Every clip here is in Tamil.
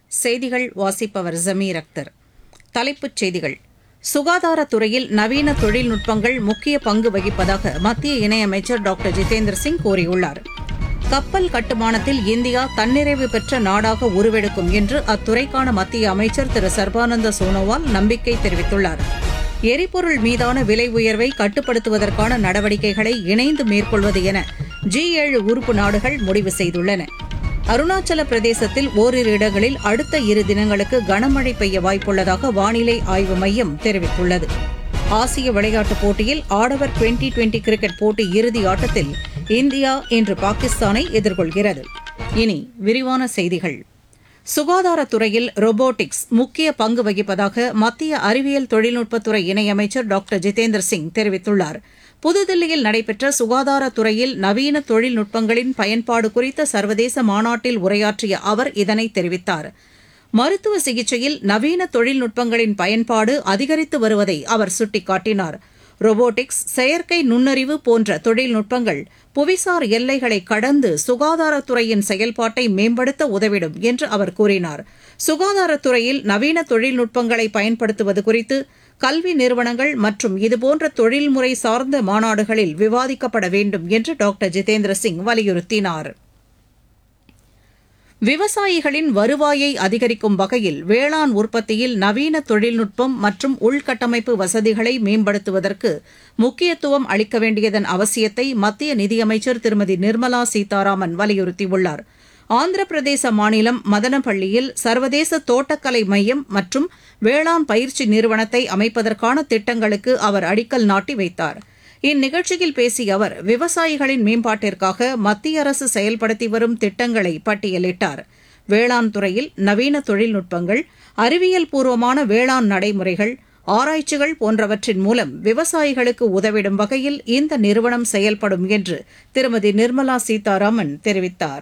செய்திகள் வாசிப்பவர் ஜமீர் அக்தர் தலைப்புச் செய்திகள் சுகாதாரத்துறையில் நவீன தொழில்நுட்பங்கள் முக்கிய பங்கு வகிப்பதாக மத்திய இணையமைச்சர் டாக்டர் ஜிதேந்திர சிங் கூறியுள்ளார் கப்பல் கட்டுமானத்தில் இந்தியா தன்னிறைவு பெற்ற நாடாக உருவெடுக்கும் என்று அத்துறைக்கான மத்திய அமைச்சர் திரு சர்பானந்த சோனோவால் நம்பிக்கை தெரிவித்துள்ளார் எரிபொருள் மீதான விலை உயர்வை கட்டுப்படுத்துவதற்கான நடவடிக்கைகளை இணைந்து மேற்கொள்வது என ஜி ஏழு உறுப்பு நாடுகள் முடிவு செய்துள்ளன அருணாச்சல பிரதேசத்தில் ஓரிரு இடங்களில் அடுத்த இரு தினங்களுக்கு கனமழை பெய்ய வாய்ப்புள்ளதாக வானிலை ஆய்வு மையம் தெரிவித்துள்ளது ஆசிய விளையாட்டுப் போட்டியில் ஆடவர் டுவெண்டி டுவெண்டி கிரிக்கெட் போட்டி இறுதி ஆட்டத்தில் இந்தியா இன்று பாகிஸ்தானை எதிர்கொள்கிறது இனி விரிவான செய்திகள் சுகாதாரத்துறையில் ரோபோட்டிக்ஸ் முக்கிய பங்கு வகிப்பதாக மத்திய அறிவியல் தொழில்நுட்பத்துறை இணையமைச்சர் டாக்டர் ஜிதேந்திர சிங் தெரிவித்துள்ளார் புதுதில்லியில் நடைபெற்ற சுகாதாரத்துறையில் நவீன தொழில்நுட்பங்களின் பயன்பாடு குறித்த சர்வதேச மாநாட்டில் உரையாற்றிய அவர் இதனை தெரிவித்தார் மருத்துவ சிகிச்சையில் நவீன தொழில்நுட்பங்களின் பயன்பாடு அதிகரித்து வருவதை அவர் சுட்டிக்காட்டினார் ரோபோட்டிக்ஸ் செயற்கை நுண்ணறிவு போன்ற தொழில்நுட்பங்கள் புவிசார் எல்லைகளை கடந்து சுகாதாரத்துறையின் செயல்பாட்டை மேம்படுத்த உதவிடும் என்று அவர் கூறினார் சுகாதாரத்துறையில் நவீன தொழில்நுட்பங்களை பயன்படுத்துவது குறித்து கல்வி நிறுவனங்கள் மற்றும் இதுபோன்ற தொழில்முறை சார்ந்த மாநாடுகளில் விவாதிக்கப்பட வேண்டும் என்று டாக்டர் ஜிதேந்திர சிங் வலியுறுத்தினார் விவசாயிகளின் வருவாயை அதிகரிக்கும் வகையில் வேளாண் உற்பத்தியில் நவீன தொழில்நுட்பம் மற்றும் உள்கட்டமைப்பு வசதிகளை மேம்படுத்துவதற்கு முக்கியத்துவம் அளிக்க வேண்டியதன் அவசியத்தை மத்திய நிதியமைச்சர் திருமதி நிர்மலா சீதாராமன் வலியுறுத்தியுள்ளார் ஆந்திர பிரதேச மாநிலம் மதனப்பள்ளியில் சர்வதேச தோட்டக்கலை மையம் மற்றும் வேளாண் பயிற்சி நிறுவனத்தை அமைப்பதற்கான திட்டங்களுக்கு அவர் அடிக்கல் நாட்டி வைத்தார் இந்நிகழ்ச்சியில் பேசிய அவர் விவசாயிகளின் மேம்பாட்டிற்காக மத்திய அரசு செயல்படுத்தி வரும் திட்டங்களை பட்டியலிட்டார் வேளாண் துறையில் நவீன தொழில்நுட்பங்கள் அறிவியல் பூர்வமான வேளாண் நடைமுறைகள் ஆராய்ச்சிகள் போன்றவற்றின் மூலம் விவசாயிகளுக்கு உதவிடும் வகையில் இந்த நிறுவனம் செயல்படும் என்று திருமதி நிர்மலா சீதாராமன் தெரிவித்தார்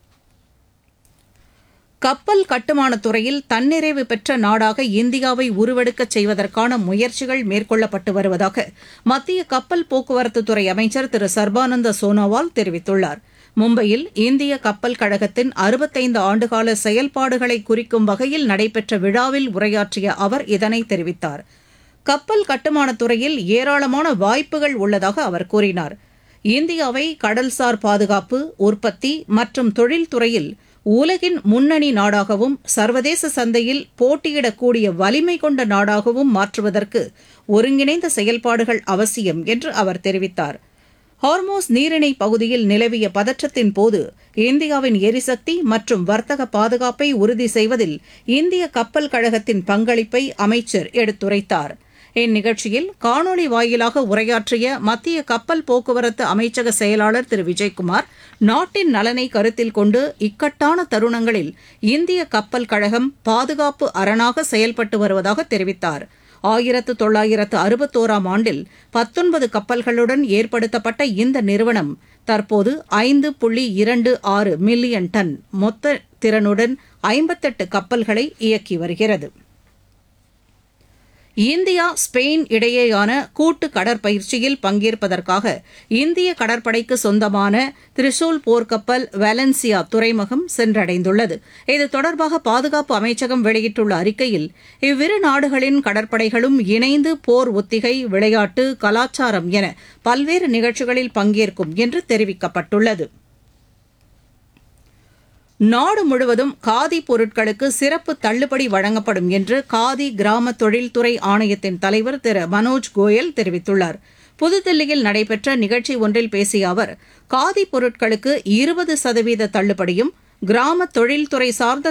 கப்பல் கட்டுமானத் துறையில் தன்னிறைவு பெற்ற நாடாக இந்தியாவை உருவெடுக்கச் செய்வதற்கான முயற்சிகள் மேற்கொள்ளப்பட்டு வருவதாக மத்திய கப்பல் போக்குவரத்துத்துறை அமைச்சர் திரு சர்பானந்த சோனோவால் தெரிவித்துள்ளார் மும்பையில் இந்திய கப்பல் கழகத்தின் அறுபத்தைந்து ஆண்டுகால செயல்பாடுகளை குறிக்கும் வகையில் நடைபெற்ற விழாவில் உரையாற்றிய அவர் இதனை தெரிவித்தார் கப்பல் கட்டுமானத் துறையில் ஏராளமான வாய்ப்புகள் உள்ளதாக அவர் கூறினார் இந்தியாவை கடல்சார் பாதுகாப்பு உற்பத்தி மற்றும் தொழில்துறையில் உலகின் முன்னணி நாடாகவும் சர்வதேச சந்தையில் போட்டியிடக்கூடிய வலிமை கொண்ட நாடாகவும் மாற்றுவதற்கு ஒருங்கிணைந்த செயல்பாடுகள் அவசியம் என்று அவர் தெரிவித்தார் ஹார்மோஸ் நீரிணை பகுதியில் நிலவிய பதற்றத்தின் போது இந்தியாவின் எரிசக்தி மற்றும் வர்த்தக பாதுகாப்பை உறுதி செய்வதில் இந்திய கப்பல் கழகத்தின் பங்களிப்பை அமைச்சர் எடுத்துரைத்தார் இந்நிகழ்ச்சியில் காணொலி வாயிலாக உரையாற்றிய மத்திய கப்பல் போக்குவரத்து அமைச்சக செயலாளர் திரு விஜய்குமார் நாட்டின் நலனை கருத்தில் கொண்டு இக்கட்டான தருணங்களில் இந்திய கப்பல் கழகம் பாதுகாப்பு அரணாக செயல்பட்டு வருவதாக தெரிவித்தார் ஆயிரத்து தொள்ளாயிரத்து அறுபத்தோராம் ஆண்டில் பத்தொன்பது கப்பல்களுடன் ஏற்படுத்தப்பட்ட இந்த நிறுவனம் தற்போது ஐந்து புள்ளி இரண்டு ஆறு மில்லியன் டன் மொத்த திறனுடன் ஐம்பத்தெட்டு கப்பல்களை இயக்கி வருகிறது இந்தியா ஸ்பெயின் இடையேயான கூட்டு கடற்பயிற்சியில் பங்கேற்பதற்காக இந்திய கடற்படைக்கு சொந்தமான திரிசூல் போர்க்கப்பல் வேலன்சியா துறைமுகம் சென்றடைந்துள்ளது இது தொடர்பாக பாதுகாப்பு அமைச்சகம் வெளியிட்டுள்ள அறிக்கையில் இவ்விரு நாடுகளின் கடற்படைகளும் இணைந்து போர் ஒத்திகை விளையாட்டு கலாச்சாரம் என பல்வேறு நிகழ்ச்சிகளில் பங்கேற்கும் என்று தெரிவிக்கப்பட்டுள்ளது நாடு முழுவதும் காதி பொருட்களுக்கு சிறப்பு தள்ளுபடி வழங்கப்படும் என்று காதி கிராம தொழில்துறை ஆணையத்தின் தலைவர் திரு மனோஜ் கோயல் தெரிவித்துள்ளார் புதுதில்லியில் நடைபெற்ற நிகழ்ச்சி ஒன்றில் பேசிய அவர் காதி பொருட்களுக்கு இருபது சதவீத தள்ளுபடியும் கிராம தொழில்துறை சார்ந்த